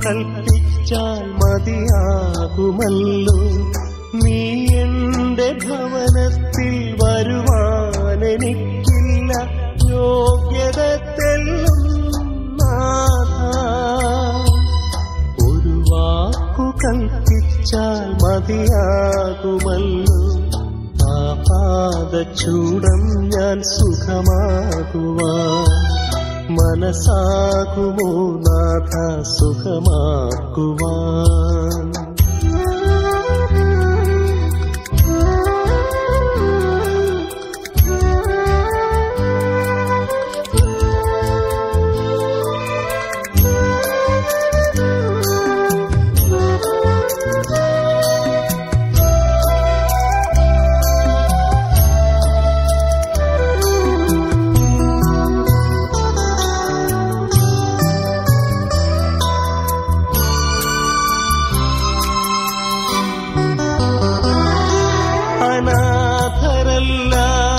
കൽപ്പിച്ചാൽ മതിയാകുമല്ലോ നീ എന്റെ ഭവനത്തിൽ വരുവാനെനിക്കില്ല യോഗ്യത തെല്ലും നാഥ ഒരു വാക്കു കൽപ്പിച്ചാൽ മതിയാകുമല്ലോ ആ പാദചൂടം ഞാൻ സുഖമാകുവാൻ മനസ്സാകുമോ നാഥ സുഖമാക്കുവാൻ അനാഥരല്ല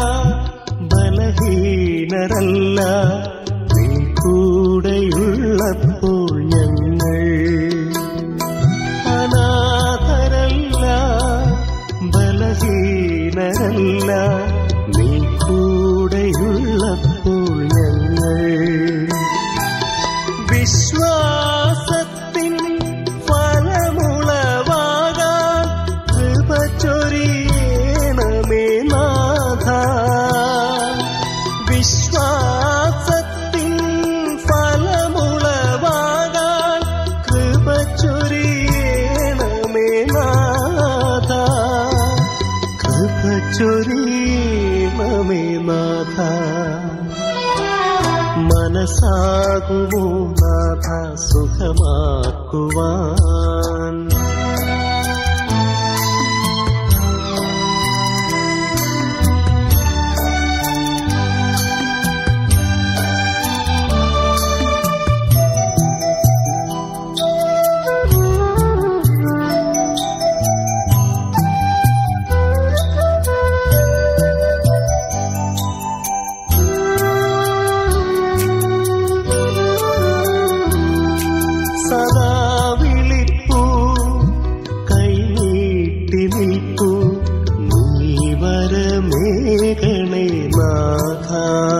ബലഹീനരല്ല നീ കൂടെയുള്ളപ്പോൾ ഞങ്ങൾ അനാഥരല്ല ബലഹീനരല്ല നീ കൂടെയുള്ളപ്പോൾ ഞങ്ങൾ വിശ്വാസത്തിൻ ഫലമുളവാകാൻ കൃപ ചൊരിയണമേ നാഥ വിശ്വാസത്തിൻ ഫലമുളവാകാൻ കൃപ ചൊരിയണമേ നാഥ കൃപ ചൊരിയണമേ നാഥ മനസ്സാകുമോ നാഥ സുഖമാക്കുവാൻ സദാ വിളിപ്പൂ കൈനീട്ടി നിൽപ്പൂ നീ വരമേകണേ നാഥ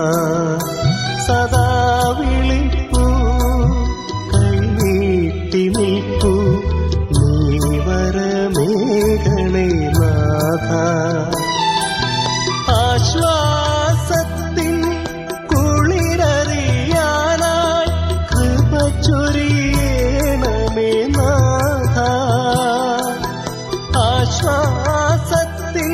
സദാ വിളിപ്പൂ കൈനീട്ടി നിൽപ്പൂ നീ വരമേകണേ നാഥ ആശ്വാസത്തിൻ കുളിരറിയാനായി കൃപ ചൊരിയണമേ നാഥ ആശ്വാസത്തിൻ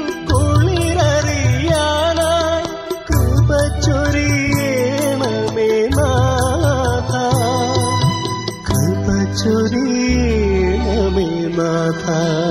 കുളിരറിയാനായി കൃപ ചൊരിയണമേ നാഥ കൃപ ചൊരിയണമേ നാഥ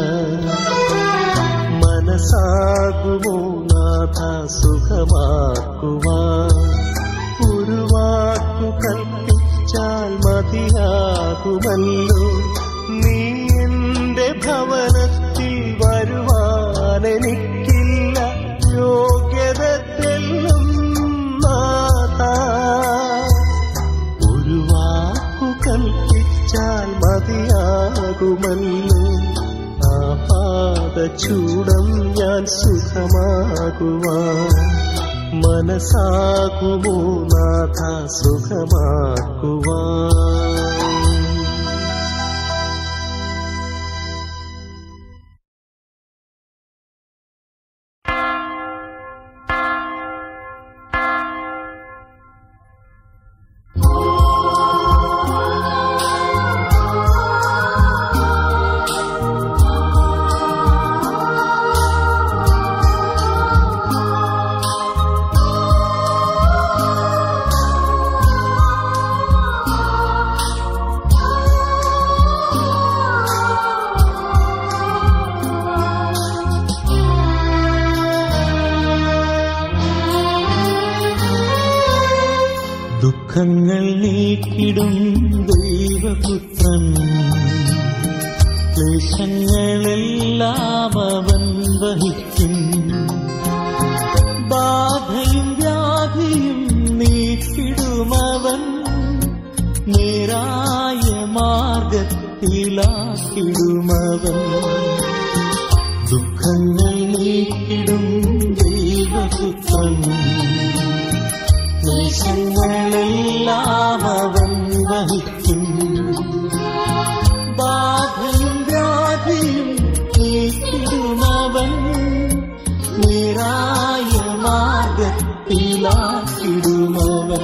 മനസ്സാകുമോ നാഥ സുഖമാക്കുവാൻ ഒരു വാക്കു കൽപ്പിച്ചാൽ മതിയാകുമല്ലോ നീ എന്റെ ഭവനത്തിൽ വരുവാനെനിക്കില്ല യോഗ്യത തെല്ലും നാഥ ഒരു വാക്കു കൽപ്പിച്ചാൽ മതിയാകുമല്ലോ ആ പാദചൂടം ഞാൻ സുഖമാകുവാൻ മനസ്സാകുമോ നാഥ സുഖമാക്കുവാൻ ദുഃഖങ്ങൾ നീക്കിടും ദൈവപുത്രൻ ക്ലേശങ്ങളെല്ലാം അവൻ വഹിക്കും ബാധയും വ്യാധിയും നീക്കിടുമവൻ നേരായ മാർഗത്തിലാക്കിടുമവൻ ദുഃഖങ്ങൾ നീക്കിടും ദൈവപുത്രൻ ക്ലേശങ്ങളെല്ലാം അവൻ വഹിക്കും ബാധയും വ്യാധിയും നീക്കിടുമവൻ നേരായ മാർഗത്തിലാക്കിടുമവൻ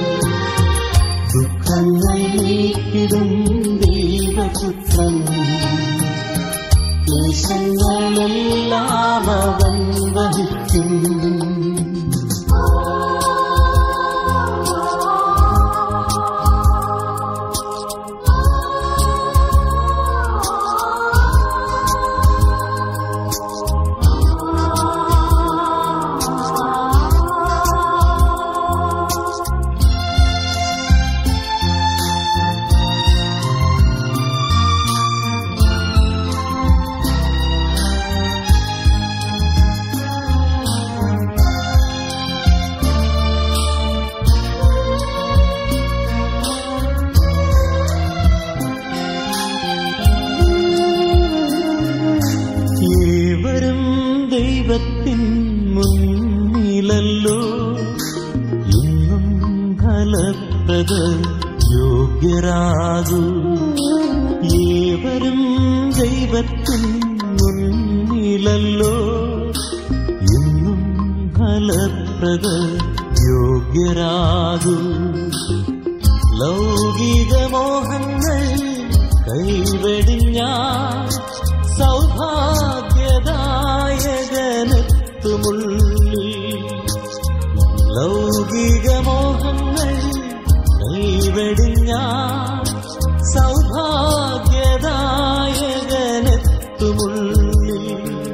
ദുഃഖങ്ങൾ നീക്കിടും ദൈവപുത്രൻ ക്ലേശങ്ങളെല്ലാം അവൻ വഹിക്കും ഏവരും ദൈവത്തിൻ മുന്നിലല്ലോ ഇന്നും ഫലപ്രദ യോഗ്യരാകൂ ഏവരും ദൈവത്തിൻ മുന്നിലല്ലോ ഇന്നും ഫലപ്രദ യോഗ്യരാകൂ ലൗകിക മോഹങ്ങൾ കൈവെടിഞ്ഞാൽ സൗഭാഗ്യദായകനെത്തുമുള്ളിൽ ലൗകിക മോഹങ്ങൾ കൈവെടിഞ്ഞാൽ സൗഭാഗ്യദായകനെത്തുമുള്ളിൽ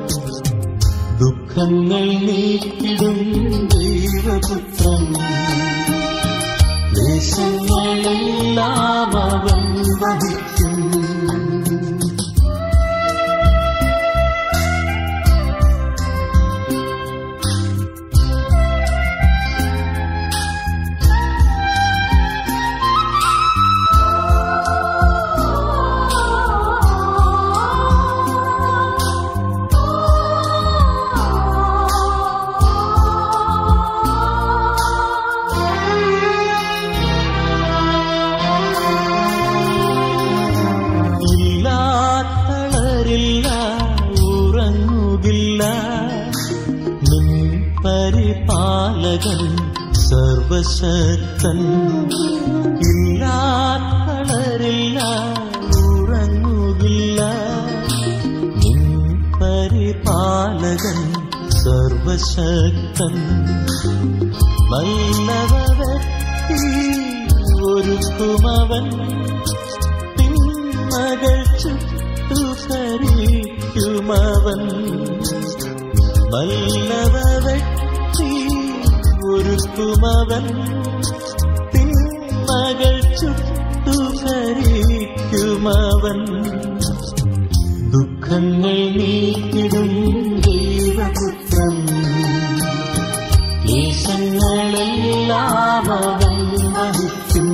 ദുഃഖങ്ങൾ നീക്കിടും ദൈവപുത്രൻ ദേശങ്ങളെല്ലാം അവൻ വഹിക്കും ഇല്ലാത്തളരില്ല ഉറങ്ങുകില്ല നിൻ പരിപാലകൻ സർവശക്തൻ ഇല്ലാത്തളരില്ല ഉറങ്ങുകില്ല നിൻ പരിപാലകൻ സർവശക്തൻ വല്ലവ വ്യക്തി ഒരുക്കുമവൻ തിന്മകൾ ചുട്ടുകരിക്കുമവൻ വല്ലവ വ്യക്തി ഒരുക്കുമവൻ തിന്മകൾ ചുട്ടുകരിക്കുമവൻ ദുഃഖങ്ങൾ നീക്കിടും ദൈവപുത്രൻ ക്ലേശങ്ങളെല്ലാം അവൻ വഹിക്കും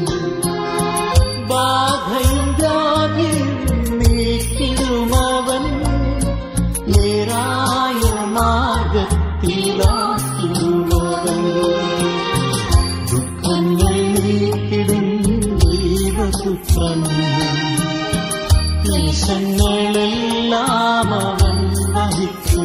ബാധയും വ്യാധിയും നീക്കിടുമവൻ നേരായ മാർഗത്തിലാക്കിടുമവൻ ദുഃഖങ്ങൾ നീക്കിടും ദൈവപുത്രൻ ക്ലേശങ്ങളെല്ലാം അവൻ വഹിക്കും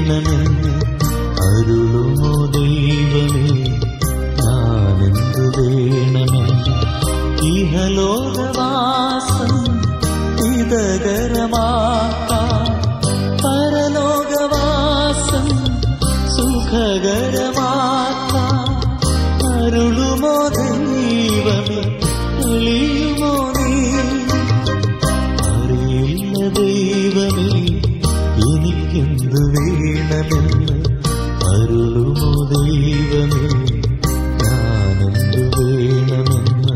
വേണമെന്ന് അരുളുമോ ദൈവമേ ഞാനെന്തു വേണമെന്ന് ഇഹലോകവാസം ഹിതകരമാക്കാം പരലോകവാസം സുഖകരമാക്കാം അരുളുമോ ദൈവമേ തെളിയുമോ നീ അറിയില്ല ദൈവമേ എനിക്കെന്ത് വേണമെന്ന് അരുളുമോ ദൈവമേ ഞാനെന്ത് വേണമെന്ന്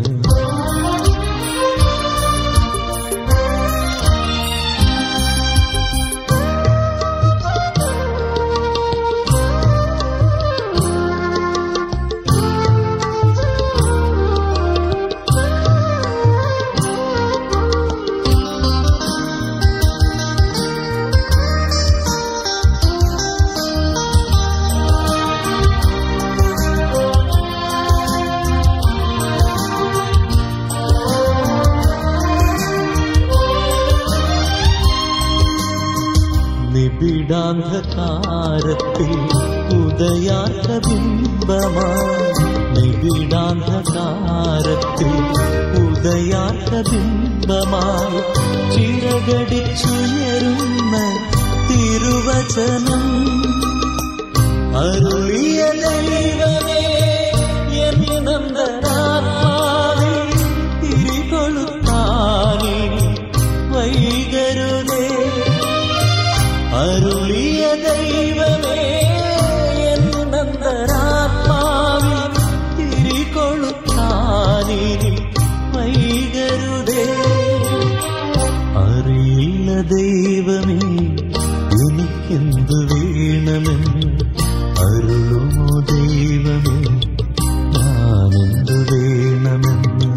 നിബിഡാന്ധകാരത്തിൽ ഉദയാർക്ക ബിംബമായി നിബിഡാന്ധകാരത്തിൽ ഉദയാർക്ക ബിംബമായി ചിറകടിച്ചുയരുന്ന തിരുവചനം അരുളിയ ദൈവമേ എന്നെ നന്ദനാത്മാവിൽ തിരികൊളുത്താനേ വൈകരുതേ അരുളിയ ദൈവമേ എന്നു നന്ദനാത്മാവിൽ തിരികൊളുത്താനിനി വൈകരുതേ അറിയില്ല ദൈവമേ എനിക്കെന്തു വേണമെന്ന് അരുളുമോ ദൈവമേ ഞാനെന്തു വേണമെന്ന്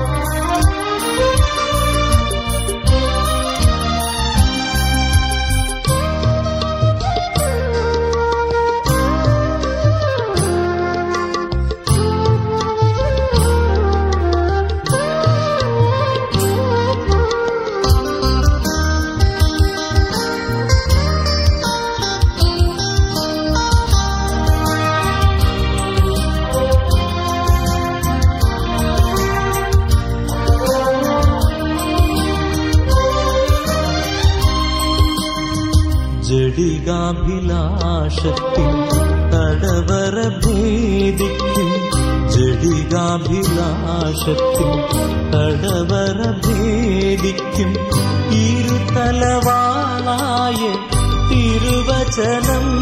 ജഡികാഭിലാഷത്തിൽ തടവറ ഭേദിക്കും ജഡികാഭിലാഷത്തിൽ തടവറ ഭേദിക്കും ഇരുതലവാളായ തിരുവചനം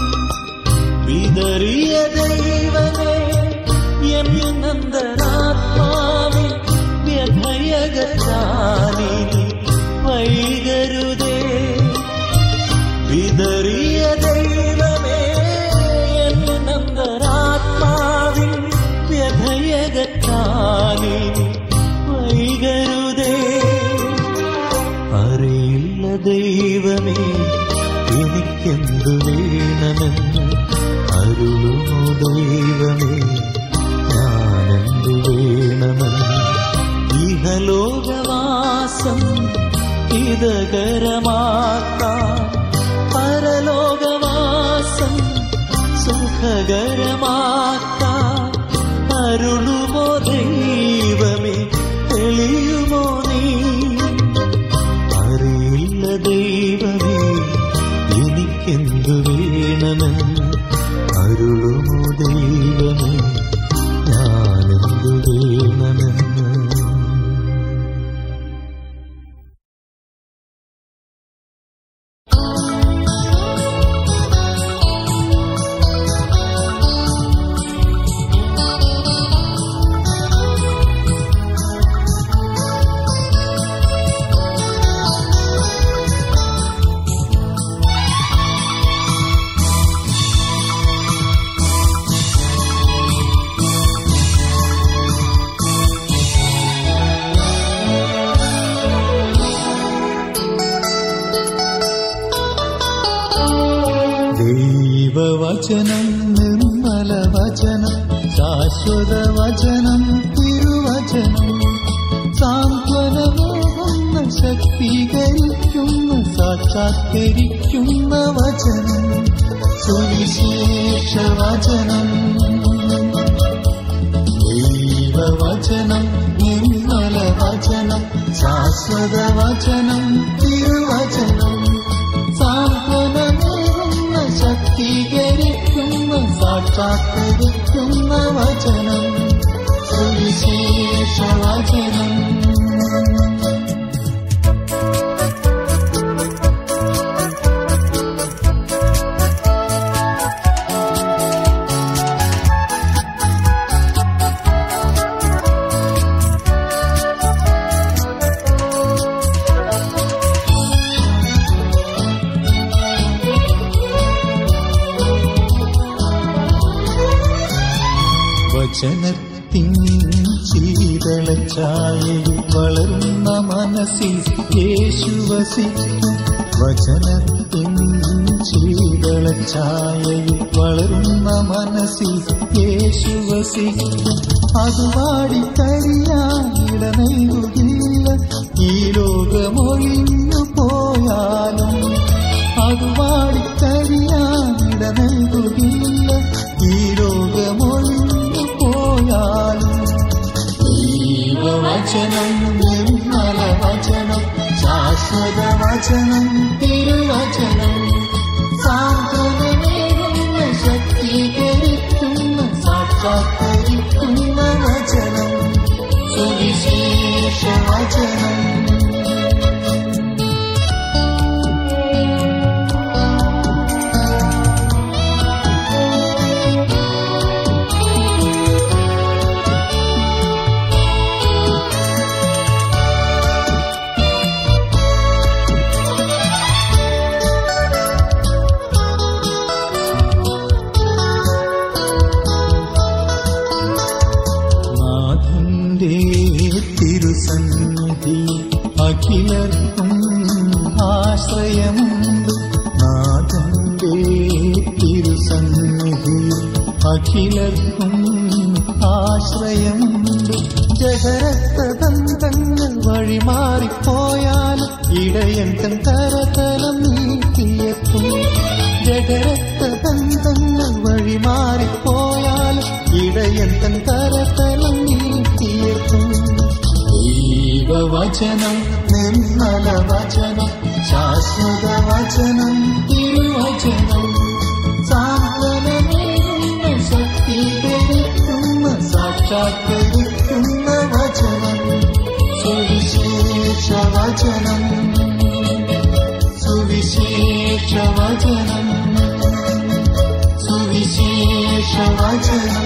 വിതറിയ ദൈവമേ എൻ നന്ദനാത്മാവിൽ വ്യഭയഗാനിനി വൈകരുതേ വിതറിയ ദൈവമേ എൻ നന്ദനാത്മാവിൽ വ്യഭയഗാനിനി വൈകരുതേ അറിയില്ല ദൈവമേ എനിക്കെന്തു വേണമെന്ന് അരുളുമോ ദൈവമേ ഞാനെന്തു വേണമെന്ന് ഇഹലോകവാസം ഹിതകരമാക്കാം പരലോകവാസം സുഖകരമാക്കാം അരുളുമോ ദൈവമേ തെളിയുമോ നീ അറിയില്ല ദൈവമേ എനിക്കെന്തു വേണമെന്ന് അരുളുമോ ദൈവമേ ഞാനെന്തു വേണമെന്ന് ദൈവവചനം നിർമ്മല വചനം ശാശ്വത വചനം തിരുവചനം സാന്ത്വനമോകുന്ന ശക്തീകരിക്കുന്ന സാക്ഷാ സാക്ഷാത്കരിക്കുന്ന വചനം സുവിശേഷ വചനം ദൈവവചനം നിർമ്മല വചനം ശാശ്വത വചനം തിരുവചനം സാന്ത്വനമേറുന്ന ശക്തീകരിക്കുന്ന സാക്ഷാത്കരിക്കുന്ന വചനം സുവിശേഷ വചനം വചനത്തിൻ ശീതളച്ചായയിൽ വളരുന്ന മനസ്സിൽ യേശു വസിക്കും വചനത്തിൻ ശീതളച്ചായയിൽ വളരുന്ന മനസ്സിൽ യേശു വസിക്കും അത് വാടിക്കരിയാനിടനയുകില്ല ഈ ലോകമൊഴിഞ്ഞു പോയാലും അത് വാടിക്കരിയാനിടനയുകില്ല ഈ ലോകമൊഴിഞ്ഞു പോയാലും ദൈവവചനം നിർമ്മല വചനം ശാശ്വത വചനം തിരുവചനം സാന്ത്വനമേകുന്ന ശക്തീകരിക്കുന്ന സാക്ഷാത്കരിക്കുന്ന വചനം സുവിശേഷ വചനം നാഥന്റെ തിരുസന്നിധി അഖിലർക്കും ആശ്രയമുണ്ട് നാഥന്റെ തിരുസന്നിധി അഖിലർക്കും ആശ്രയമുണ്ട് ജഗരക്തബന്ധങ്ങൾ വഴിമാറിപ്പോയാലും ഇടയൻ തൻ കരതലം നീക്കിയെത്തും ജഗരക്തബന്ധങ്ങൾ വഴിമാറിപ്പോയാലും ഇടയൻ തൻ കരതലം നീക്കിയെത്തും ദൈവവചനം നിർമ്മല വചനം ശാശ്വത വചനം തിരുവചനം സാന്ത്വനമേകുന്ന ശക്തീകരിക്കുന്ന സാക്ഷാത്കരിക്കുന്ന വചനം സുവിശേഷ വചനം സുവിശേഷ വചനം സുവിശേഷ വചനം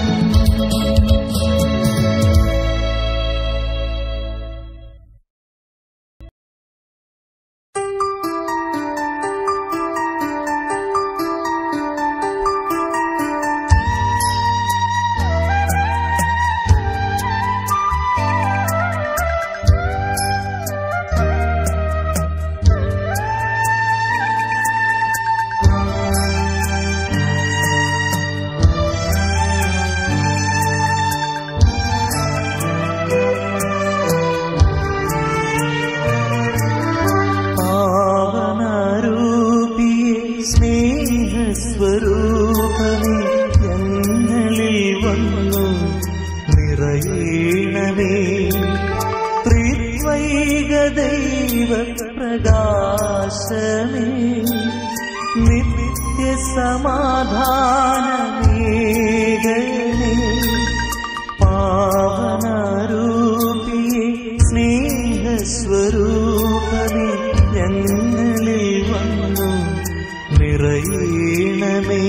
പാവനരൂപിയെ സ്നേഹസ്വരൂപമേ ഞങ്ങളിൽ വന്നു നിറയണമേ ത്രിത്വൈക ദൈവ പ്രകാശമേ നിത്യ സമാധാനമേകണേ പാവനരൂപിയെ സ്നേഹസ്വരൂപമേ ഞങ്ങളിൽ വന്നു നിറയണമേ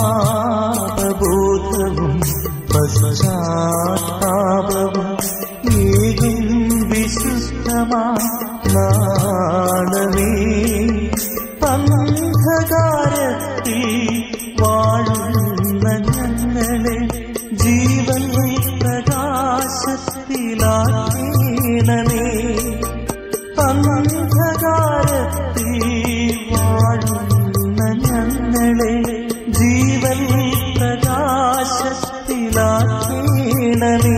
പാപബോധവും പശ്ചാത്താപവും ഏകും വിശുദ്ധമാ നാളമേ അന്ധകാരത്തിൽ വാഴുന്ന ഞങ്ങളെ ജീവൻ പ്രകാശത്തിലാക്കണമേ അന്ധകാരത്തിൽ വാഴുന്ന ഞങ്ങളെ ജീവൻ പ്രകാശത്തിലാക്കണമേ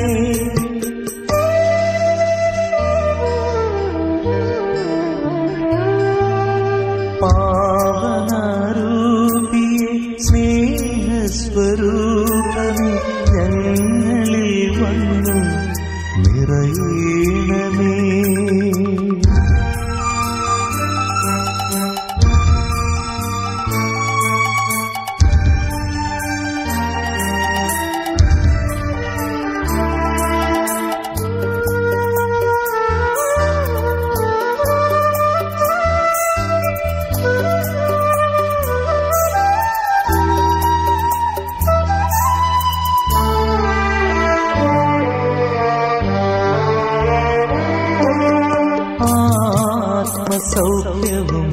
പാവനരൂപിയെ സ്നേഹസ്വരൂപമേ ഞങ്ങളിൽ വന്നു നിറയണമേ ആത്മസൗഖ്യവും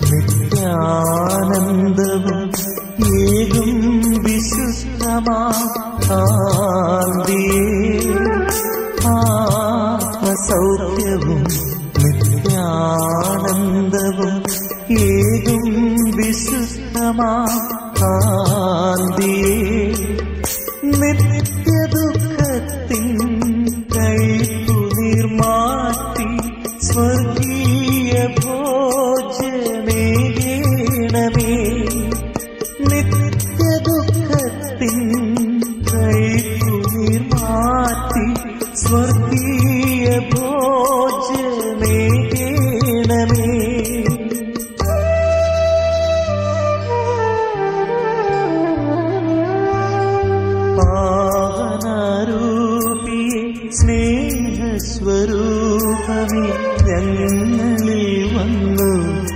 നിത്യാനന്ദവും ഏകും വിശുദ്ധമാ കാന്തിയേ ആത്മസൗഖ്യവും നിത്യാനന്ദവും ഏകും വിശുദ്ധമാ കാന്തിയേ നിത്യദുഃഖത്തിൻ കൈപ്പുനീർ മാറ്റി സ്വർഗീയ ഭോജനേണമേ നിത്യദുഃഖത്തിൻ കൈപ്പുനീർ മാറ്റി സ്വർഗീയ ഭോജനേണമേ പാവനരൂപിയെ സ്നേഹസ്വരൂപമേ ഞങ്ങളിൽ വന്നു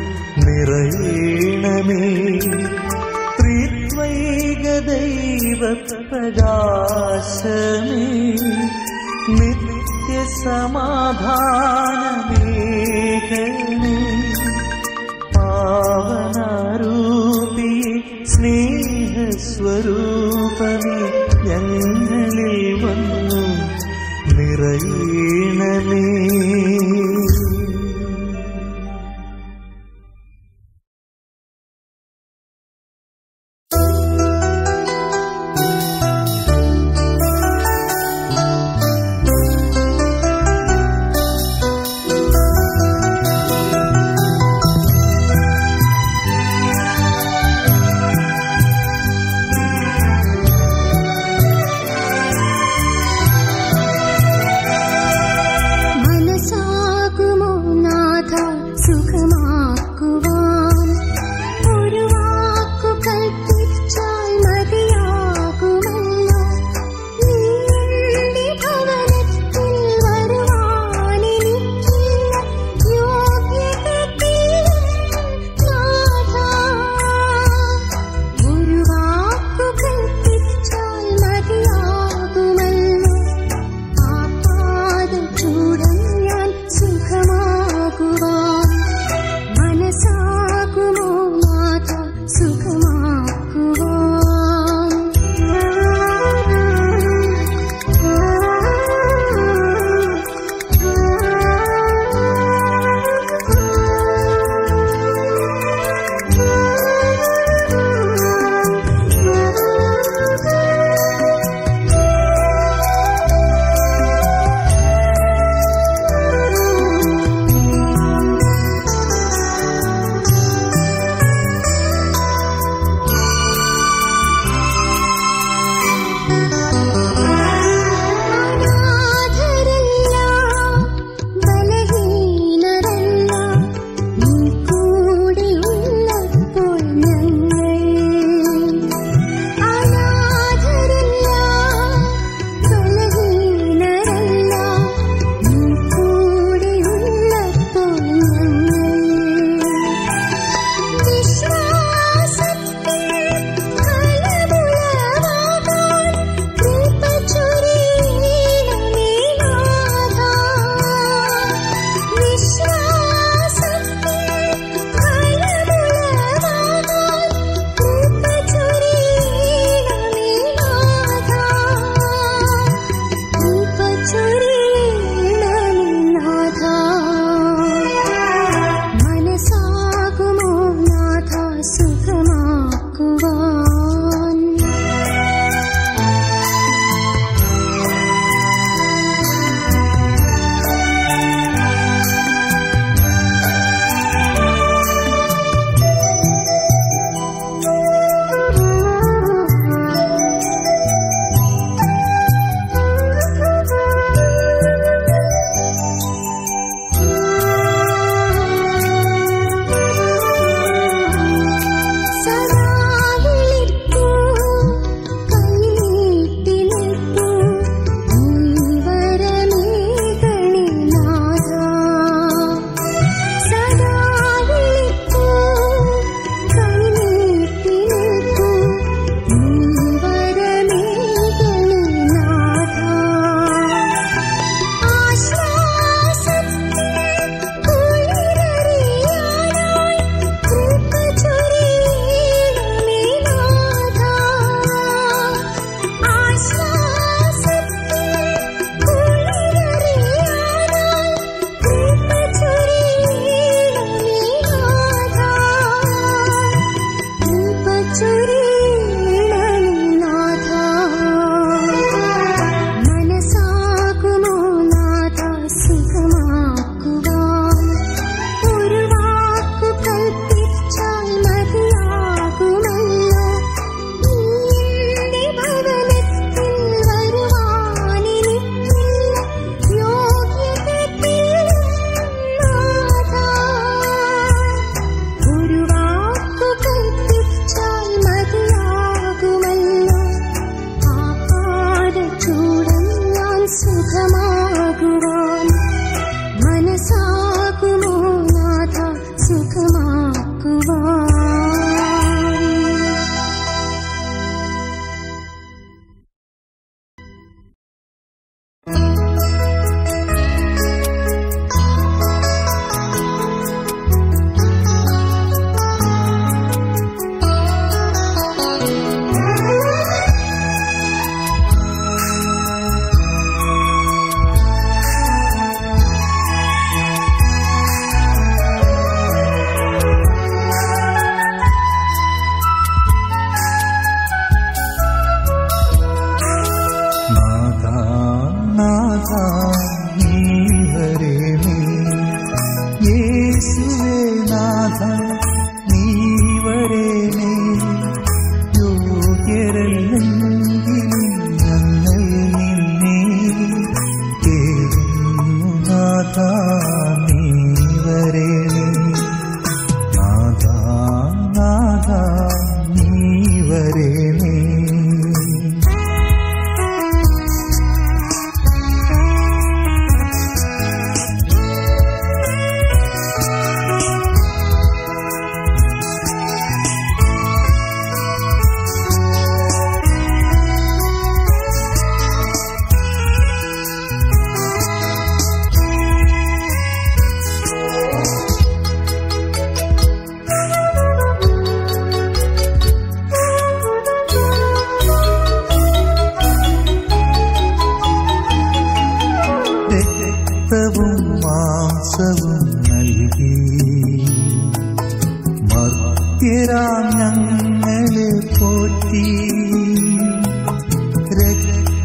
നിറയണമേ ത്രിത്വൈക ദൈവ പ്രകാശമേ നിത്യസമാധാനമേകണേ പാവനാരൂപി സ്നേഹസ്വരൂപമേ ഞങ്ങളിൽ വന്നു നിറയണമേ മന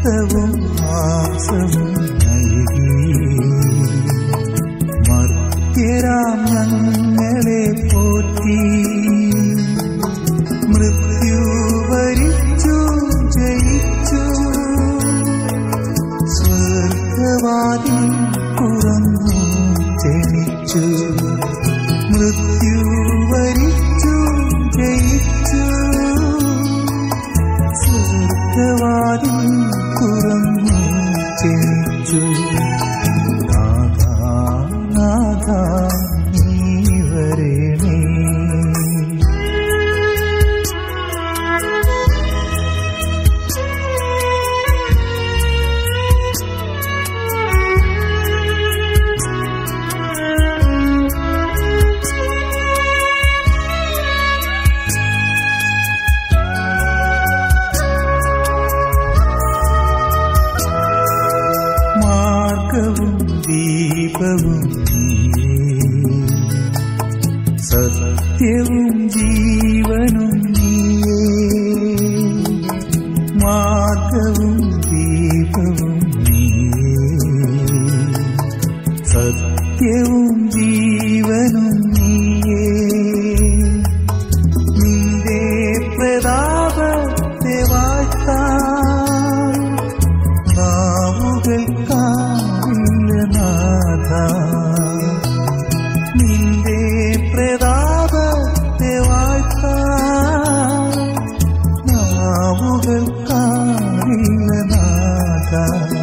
രക്തവും മാംസവും നൽകി മർത്യരാം ഞങ്ങളെ പോറ്റി മൃത്യു വരിച്ചു ജയിച്ചു സ്വർഗവാദി തുറന്നു ക്ഷണിച്ചു മൃത്യു വരിച്ചു ജയിച്ചു സ്വർഗവാദി തുറന്നു ക്ഷണിച്ചു നാഥാ നാഥാ നീ വരണേ മാർഗവും ദീപവും നീയേ സത്യവും ജീവനും നീയേ മാർഗവും ദീപവും നീയേ സത്യവും ജീവനും നീയേ നിന്റെ പ്രതാപത്തെ വാഴ്ത്താൻ നാവുകൾക്കാവില്ല നാഥ നിന്റെ പ്രതാപത്തെ വാഴ്ത്താൻ നാവുകൾക്കാവില്ല നാഥ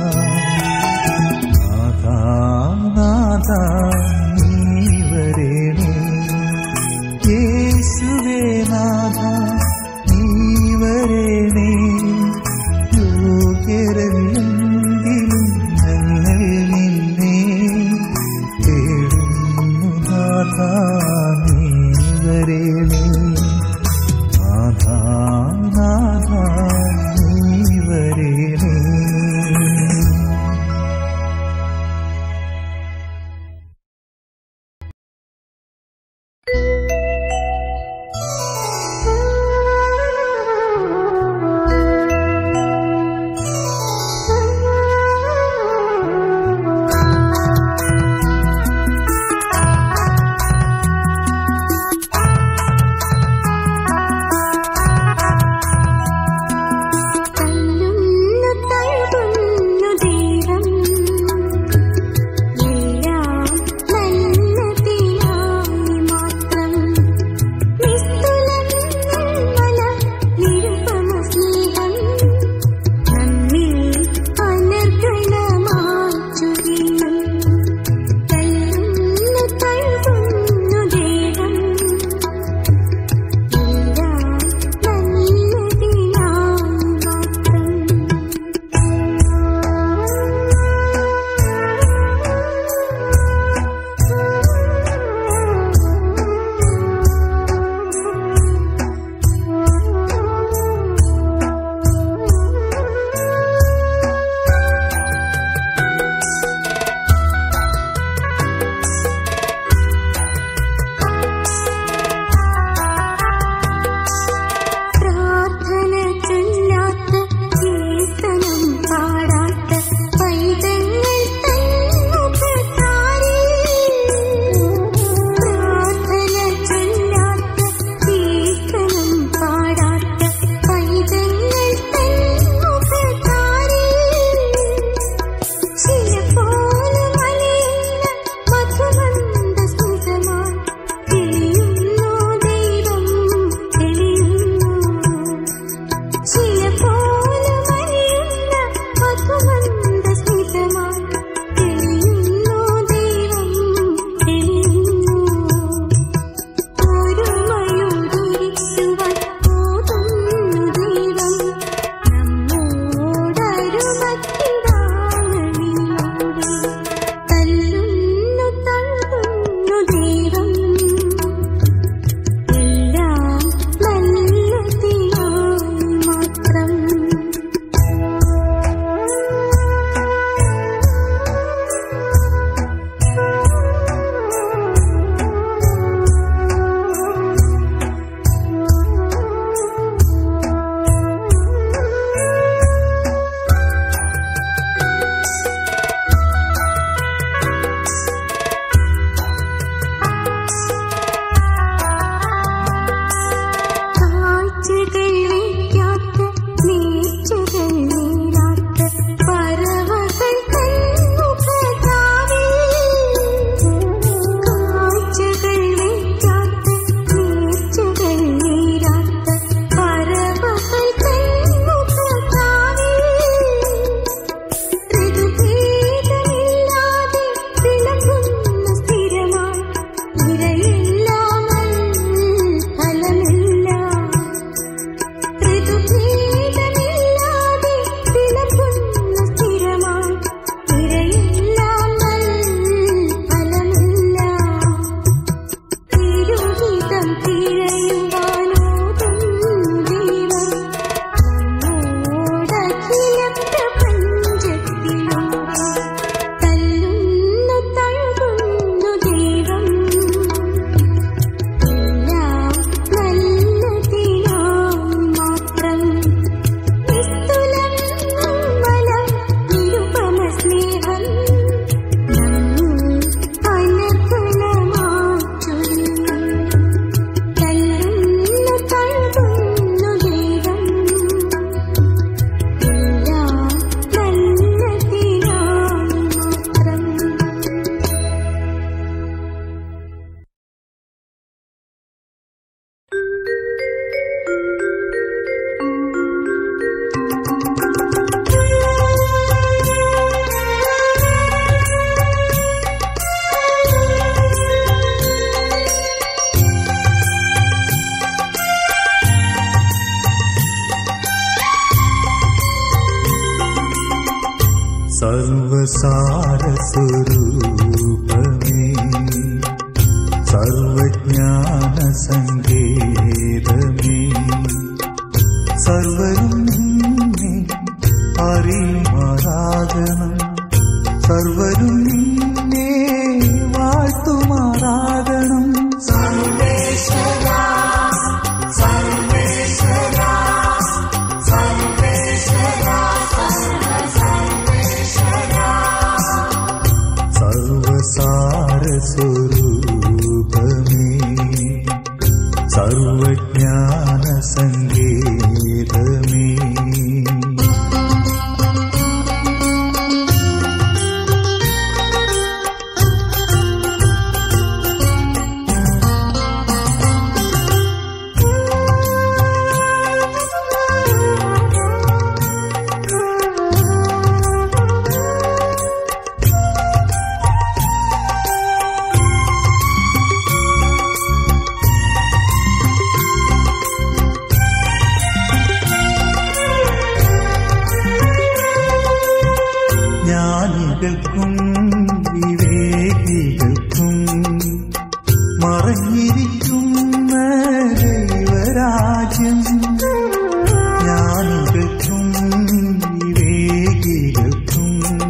സർവസാരസ്വരൂപമേ സർവജ്ഞാന സങ്കേതമേ സർവരും നിന്നെ അറിയുമാറാകണം സർവരും നിന്നെ വാഴ്ത്തുമാറാകണം സർവസാരസ്വരൂപമേ സർവജ്ഞാന സങ്കേതമേ ജ്ഞാനികൾക്കും വിവേകികൾക്കും മറഞ്ഞിരിക്കുന്ന ദൈവരാജ്യം ജ്ഞാനികൾക്കും വിവേകികൾക്കും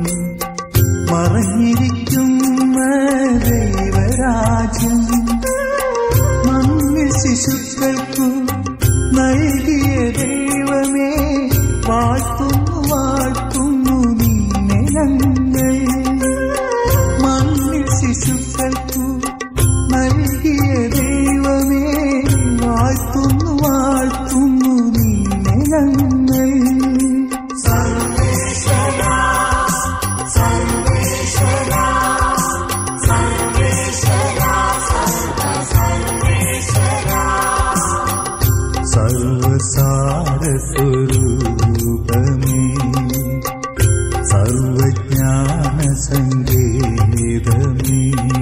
മറഞ്ഞിരിക്കുന്ന ദൈവരാജ്യം മണ്ണ് ശിശുക്കൾക്കു നൽകിയ ദൈവമേ വാഴ്ത്തുന്നു വാഴ്ത്തുന്നു നിന്നെ ഞങ്ങൾ മണ്ണിൽ ശിശുക്കൾക്കു നൽകിയ ദൈവമേ വാഴ്ത്തുന്നു വാഴ്ത്തുന്നു നിന്നെ ഞങ്ങൾ സർവസാരസ്വരൂപമേ സർവജ്ഞാന സങ്കേതമേ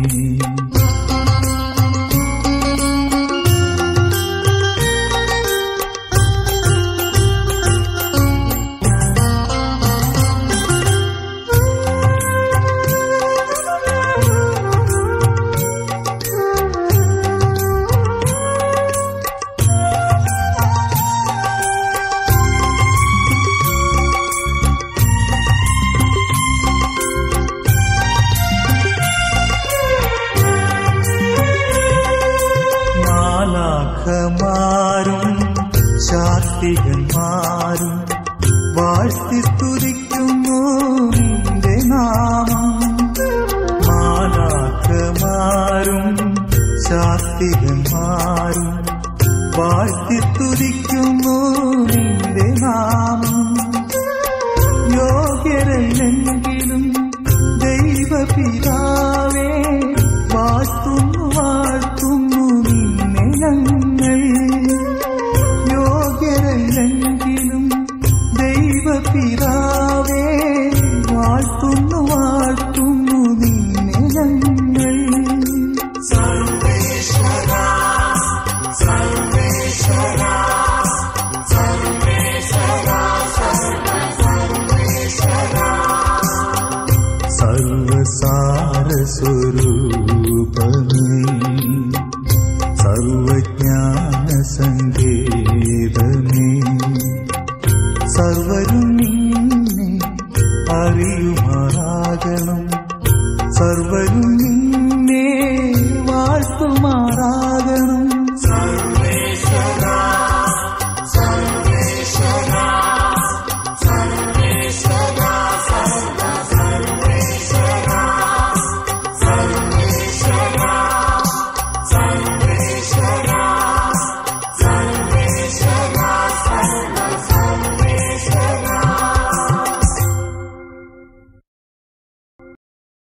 മാലാഖമാരും ശാക്തികന്മാരും വാഴ്ത്തി സ്തുതിക്കുന്നു നിന്റെ നാമം മാലാഖമാരും ശാക്തികന്മാരും വാഴ്ത്തി സ്തുതിക്കുന്നു നിന്റെ നാമം യോഗ്യരല്ലെങ്കിലും ദൈവപിതാവേ വാഴ്ത്തുന്നു വാഴ്ത്തുന്നു നിന്നെ ഞങ്ങൾ യോഗ്യരല്ലെങ്കിലും ദൈവപിതാവേ വാഴ്ത്തുന്നു വാഴ്ത്തുന്നു നിന്നെ ഞങ്ങൾ സർവസാരസ്വരൂപമേ സർവജ്ഞാന സങ്കേതമേ സർവരും നിന്നെ അറിയുമാറാകണം സർവരും നിന്നെ വാഴ്ത്തുമാറാകണം